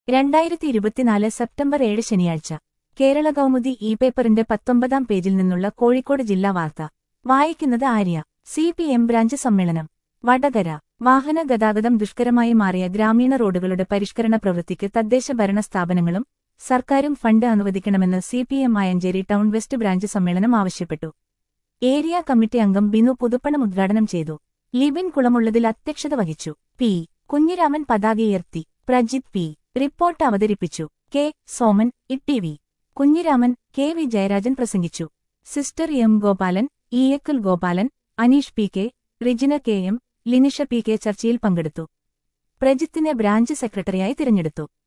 രണ്ടായിരത്തി ഇരുപത്തിനാല് സെപ്റ്റംബർ ഏഴ് ശനിയാഴ്ച കേരള കൗമുദി ഇ പേപ്പറിന്റെ പത്തൊമ്പതാം പേജിൽ നിന്നുള്ള കോഴിക്കോട് ജില്ലാ വാർത്ത വായിക്കുന്നത് Arya C P M branch സമ്മേളനം വടകര വാഹന ഗതാഗതം ദുഷ്കരമായി മാറിയ ഗ്രാമീണ റോഡുകളുടെ പരിഷ്കരണ പ്രവൃത്തിക്ക് തദ്ദേശ ഭരണ സ്ഥാപനങ്ങളും സർക്കാരും ഫണ്ട് അനുവദിക്കണമെന്ന് C P M Ayancheri town west branch സമ്മേളനം ആവശ്യപ്പെട്ടു ഏരിയ കമ്മിറ്റി അംഗം ബിനു പുതുപ്പണം ഉദ്ഘാടനം ചെയ്തു ലിബിൻ കുളമുള്ളതിൽ അധ്യക്ഷത വഹിച്ചു പി കുഞ്ഞിരാമൻ പതാകയുയർത്തി പ്രജിത് പി റിപ്പോർട്ട് അവതരിപ്പിച്ചു K Soman E V Kunhiraman K V Jayarajan പ്രസംഗിച്ചു സിസ്റ്റർ എം ഗോപാലൻ ഇയക്കുൽ Gopalan Aneesh P K Rijina K M Linisha P K ചർച്ചയിൽ പങ്കെടുത്തു പ്രജിത്തിനെ ബ്രാഞ്ച് സെക്രട്ടറിയായി തിരഞ്ഞെടുത്തു